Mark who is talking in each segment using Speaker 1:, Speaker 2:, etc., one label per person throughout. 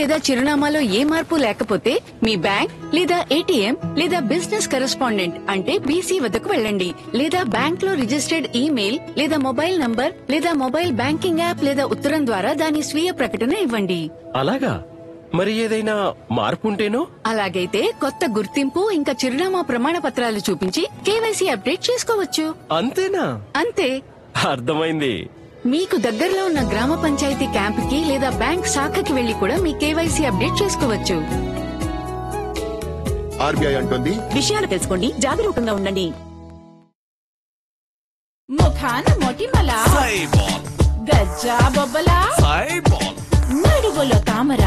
Speaker 1: లేదా చిరునామాలో ఏ మార్పు లేకపోతే మీ బ్యాంక్ లేదా ఏటీఎం లేదా బిజినెస్ కరెస్పాండెంట్ అంటే బీసీ వద్దకు వెళ్ళండి లేదా బ్యాంక్ లో రిజిస్టర్డ్ ఈమెయిల్ లేదా మొబైల్ నంబర్ లేదా మొబైల్ బ్యాంకింగ్ యాప్ లేదా ఉత్తరం ద్వారా దాని స్వీయ ప్రకటన ఇవ్వండి
Speaker 2: అలాగా మరి ఏదైనా మార్పు ఉంటేనో
Speaker 1: అలాగైతే కొత్త గుర్తింపు ఇంకా చిరునామా ప్రమాణ పత్రాలు చూపించి కేవైసీ అప్డేట్ చేసుకోవచ్చు
Speaker 2: అంతేనా
Speaker 1: అంతే
Speaker 2: అర్థమైంది
Speaker 1: మీకు దగ్గరలో ఉన్న గ్రామ పంచాయతీ క్యాంపుకి లేదా బ్యాంక్ శాఖకి వెళ్లి కూడా మీ కేవైసీ అప్డేట్ చేసుకోవచ్చు
Speaker 3: ఆర్బీఐ అంటుంది
Speaker 4: విషయాలు తెలుసుకోండి జాగరూకంగా ఉండండి
Speaker 5: ముఖాన మొటిమల గజ్జా బొబ్బల నడుగులో తామర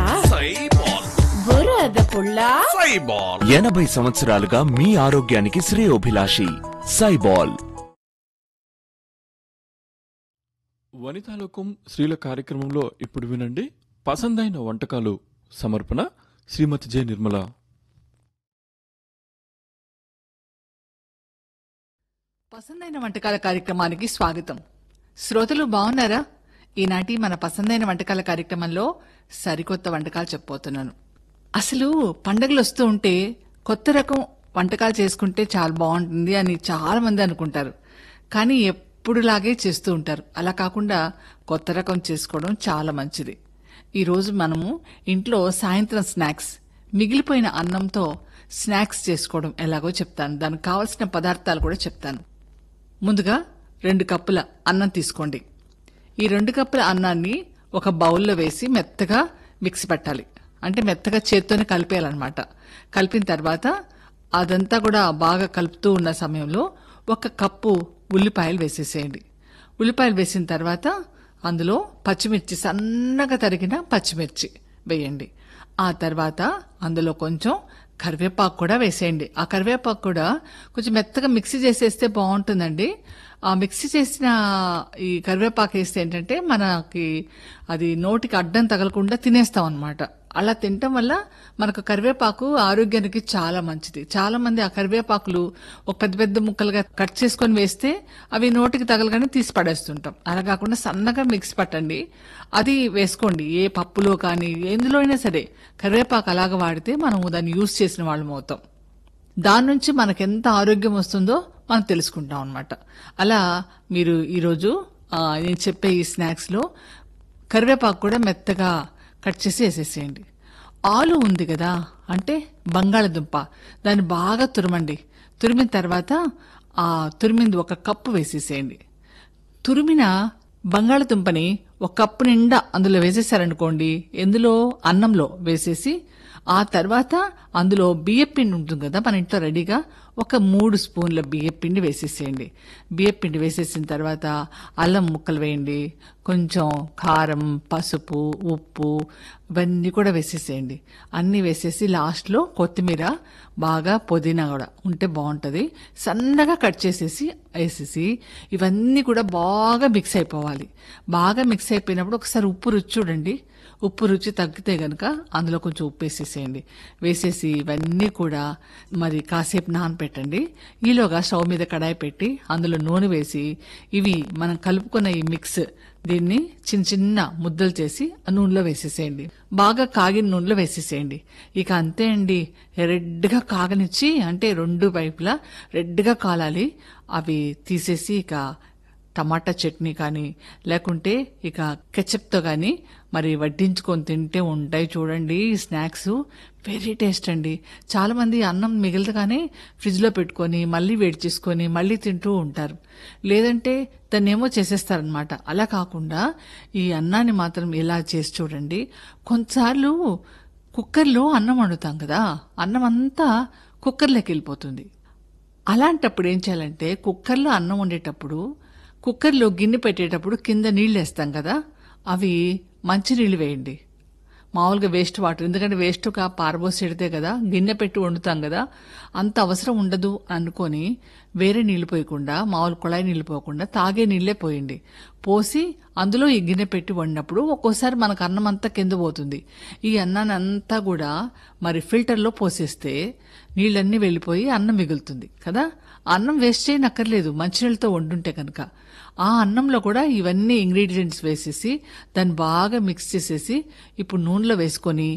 Speaker 5: బురద పుల్ల
Speaker 6: ఎనభై సంవత్సరాలుగా మీ ఆరోగ్యానికి శ్రేయోభిలాషి సైబాల్
Speaker 7: వనితాలోకం స్త్రీల కార్యక్రమంలో ఇప్పుడు వినండి పసందైన వంటకాలు సమర్పణ శ్రీమతి జె నిర్మల
Speaker 8: పసందైన వంటకాల కార్యక్రమానికి స్వాగతం శ్రోతలు బాగున్నారా ఈనాటి మన పసందైన వంటకాల కార్యక్రమంలో సరికొత్త వంటకాలు చెప్పబోతున్నాను అసలు పండగలు వస్తూ ఉంటే కొత్త రకం వంటకాలు చేసుకుంటే చాలా బాగుంటుంది అని చాలా మంది అనుకుంటారు కానీ ఎప్పుడులాగే చేస్తూ ఉంటారు అలా కాకుండా కొత్త రకం చేసుకోవడం చాలా మంచిది ఈరోజు మనము ఇంట్లో సాయంత్రం స్నాక్స్ మిగిలిపోయిన అన్నంతో స్నాక్స్ చేసుకోవడం ఎలాగో చెప్తాను దానికి కావలసిన పదార్థాలు కూడా చెప్తాను ముందుగా రెండు కప్పుల అన్నం తీసుకోండి ఈ రెండు కప్పుల అన్నాన్ని ఒక బౌల్లో వేసి మెత్తగా మిక్సీ పెట్టాలి అంటే మెత్తగా చేత్తోనే కలిపేయాలన్నమాట కలిపిన తర్వాత అదంతా కూడా బాగా కలుపుతూ ఉన్న సమయంలో ఒక కప్పు ఉల్లిపాయలు వేసేసేయండి ఉల్లిపాయలు వేసిన తర్వాత అందులో పచ్చిమిర్చి సన్నగా తరిగిన పచ్చిమిర్చి వేయండి ఆ తర్వాత అందులో కొంచెం కరివేపాకు కూడా వేసేయండి ఆ కరివేపాకు కూడా కొంచెం మెత్తగా మిక్సీ చేసేస్తే బాగుంటుందండి ఆ మిక్సీ చేసిన ఈ కరివేపాకు వేస్తే ఏంటంటే మనకి అది నోటికి అడ్డం తగలకుండా తినేస్తాం అనమాట అలా తినటం వల్ల మనకు కరివేపాకు ఆరోగ్యానికి చాలా మంచిది చాలా మంది ఆ కరివేపాకులు ఒక పెద్ద పెద్ద ముక్కలుగా కట్ చేసుకొని వేస్తే అవి నోటికి తగలగానే తీసి పడేస్తుంటాం అలా కాకుండా సన్నగా మిక్స్ పట్టండి అది వేసుకోండి ఏ పప్పులో కానీ ఎందులో అయినా సరే కరివేపాకు అలాగ వాడితే మనం దాన్ని యూజ్ చేసిన వాళ్ళం అవుతాం దాని నుంచి మనకు ఎంత ఆరోగ్యం వస్తుందో మనం తెలుసుకుంటాం అనమాట అలా మీరు ఈరోజు ఆ, నేను చెప్పే ఈ స్నాక్స్లో కరివేపాకు కూడా మెత్తగా కట్ చేసి వేసేసేయండి ఆలు ఉంది కదా అంటే బంగాళదుంప దాన్ని బాగా తురమండి తురిమిన తర్వాత ఆ తురిమింది ఒక కప్పు వేసేసేయండి తురిమిన బంగాళదుంపని ఒక కప్పు నిండా అందులో వేసేసారనుకోండి ఎందులో అన్నంలో వేసేసి ఆ తర్వాత అందులో బియ్యపిండి ఉంటుంది కదా మన ఇంట్లో రెడీగా ఒక మూడు స్పూన్ల బియ్యపిండి వేసేసేయండి బియ్యపిండి వేసేసిన తర్వాత అల్లం ముక్కలు వేయండి కొంచెం కారం పసుపు ఉప్పు ఇవన్నీ కూడా వేసేసేయండి అన్నీ వేసేసి లాస్ట్లో కొత్తిమీర బాగా పుదీనా కూడా ఉంటే బాగుంటుంది సన్నగా కట్ చేసేసి వేసేసి ఇవన్నీ కూడా బాగా మిక్స్ అయిపోవాలి బాగా మిక్స్ అయిపోయినప్పుడు ఒకసారి ఉప్పు రుచి చూడండి ఉప్పు రుచి తగ్గితే గనక అందులో కొంచెం ఉప్పు వేసేసేయండి వేసేసి ఇవన్నీ కూడా మరి కాసేపు నానపెట్టండి ఈలోగా స్టవ్ మీద కడాయి పెట్టి అందులో నూనె వేసి ఇవి మనం కలుపుకున్న ఈ మిక్స్ దీన్ని చిన్న చిన్న ముద్దలు చేసి ఆ నూనెలో వేసేసేయండి బాగా కాగిన నూనెలో వేసేసేయండి ఇక అంతే అండి రెడ్గా కాగనిచ్చి అంటే రెండు వైపులా రెడ్గా కాలాలి అవి తీసేసి ఇక టమాటా చట్నీ కానీ లేకుంటే ఇక కెచప్తో కానీ మరి వడ్డించుకొని తింటే ఉంటాయి చూడండి ఈ స్నాక్స్ వెరీ టేస్ట్ అండి చాలా మంది అన్నం మిగిలితగానే ఫ్రిడ్జ్లో పెట్టుకొని మళ్ళీ వేడి చేసుకొని మళ్ళీ తింటూ ఉంటారు లేదంటే దాన్ని ఏమో చేసేస్తారనమాట అలా కాకుండా ఈ అన్నాన్ని మాత్రం ఇలా చేసి చూడండి కొన్నిసార్లు కుక్కర్లో అన్నం వండుతాం కదా అన్నం అంతా కుక్కర్లోకి వెళ్ళిపోతుంది అలాంటప్పుడు ఏం చేయాలంటే కుక్కర్లో అన్నం వండేటప్పుడు కుక్కర్లో గిన్నె పెట్టేటప్పుడు కింద నీళ్ళు వేస్తాం కదా అవి మంచి నీళ్ళు వేయండి మామూలుగా వేస్ట్ వాటర్ ఎందుకంటే వేస్ట్గా పారబోసేడితే కదా గిన్నె పెట్టి వండుతాం కదా అంత అవసరం ఉండదు అనుకొని వేరే నీళ్లు పోయకుండా మామూలు కుళాయి నీళ్లు పోకుండా తాగే నీళ్లే పోయండి పోసి అందులో ఈ గిన్నె పెట్టి వండినప్పుడు ఒక్కోసారి మనకు అన్నం అంతా కింద పోతుంది ఈ అన్నాన్ని అంతా కూడా మరి ఫిల్టర్లో పోసేస్తే నీళ్ళన్నీ వెళ్ళిపోయి అన్నం మిగులుతుంది కదా ఆ అన్నం వేస్ట్ చేయనక్కర్లేదు మంచినీళ్ళతో వండుంటే కనుక ఆ అన్నంలో కూడా ఇవన్నీ ఇంగ్రీడియంట్స్ వేసేసి దాన్ని బాగా మిక్స్ చేసేసి ఇప్పుడు నూనెలో వేసుకొని